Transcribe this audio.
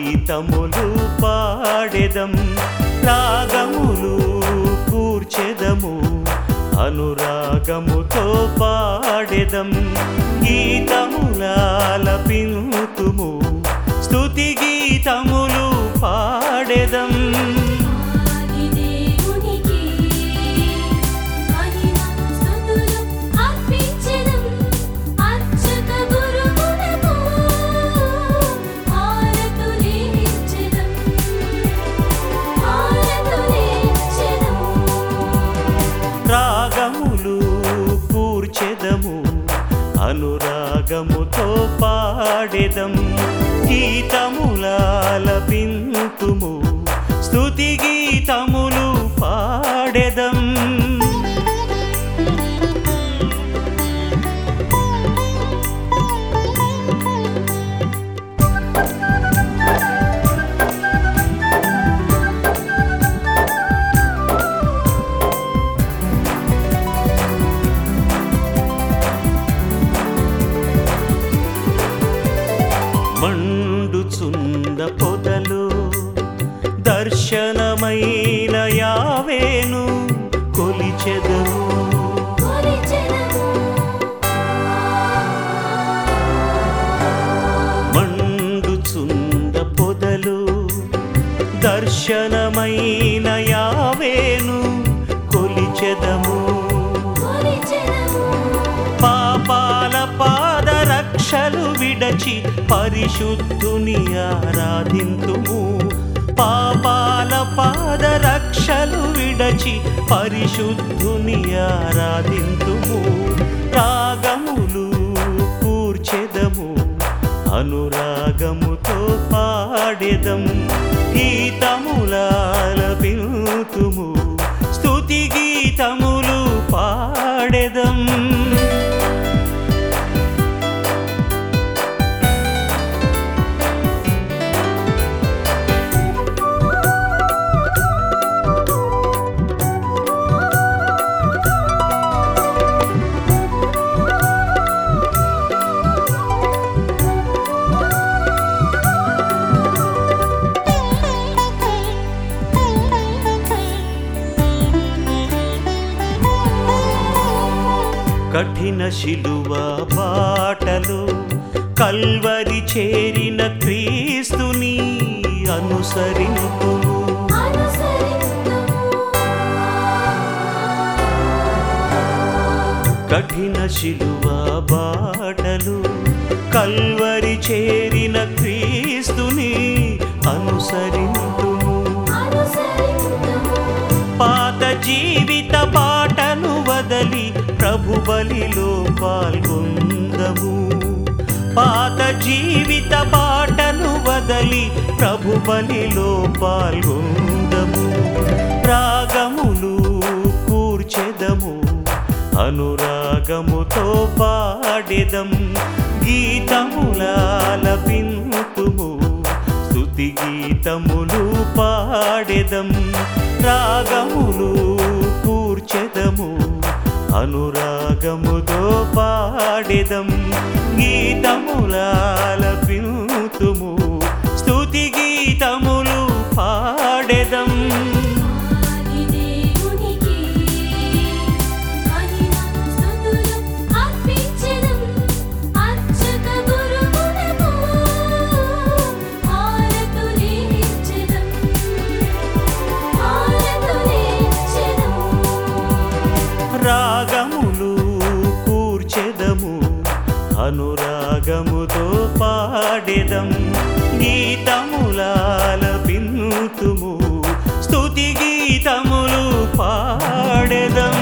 గీతములు పాడెదం రాగములు కూర్చెదము అనురాగముతో పాడెదం గీతములాలపింతుము స్తుతి గీతములు పాడెదం ఆదిదేవునికి మహిమ స్తుతులు అర్పించెదం అర్చక గురువులకు హారతులిచ్చెదం హారతులిచ్చెదం రాగములు కూర్చెదము అనురాగముతో పాడెదం గీతములాలపింతుము స్తుతి గీతములు పాడెదం మండుచుంద పొదలు దర్శనమైన యావేను కొలిచెదము కొలిచెదము మండుచుంద పొదలు దర్శనమైన యావేను కొలిచెదము కొలిచెదము పాపాల పాదరక్షలు విడచి పరిశుద్ధుని ఆరాధింతుము పాపాల పాదరక్షలు విడచి పరిశుద్ధుని ఆరాధింతుము రాగములు కూర్చెదము అనురాగముతో పాడెదం గీతములాలపింతుము స్తుతి గీతములు పాడెదం కఠిన శిలువ బాటలు కల్వరి చేరిన క్రీస్తుని అనుసరింతుము కఠిన శిలువ బాటలు కల్వరి చేరిన క్రీస్తుని అనుసరింతుము పాత జీవిత బాటను వదలి ప్రభు బలిలో పాల్గొందము పాత జీవిత బాటను వదలి ప్రభు బలిలో పాల్గొందము రాగములు కూర్చెదము అనురాగముతో పాడెదం గీతములాలపింతుము స్తుతి గీతములు పాడెదం రాగములు కూర్చెదము అనురాగముతో పాడెదం గీతములాలపింతుము స్తుతి గీతములు పాడెదం ఆదిదేవునికి మహిమ స్తుతులు అర్పించెదం అర్చక గురువులకు హారతులిచ్చెదం హారతులిచ్చెదం రాగములు కూర్చెదము అనురాగముతో పాడెదం గీతములాలపింతుము స్తుతి గీతములు పాడెదం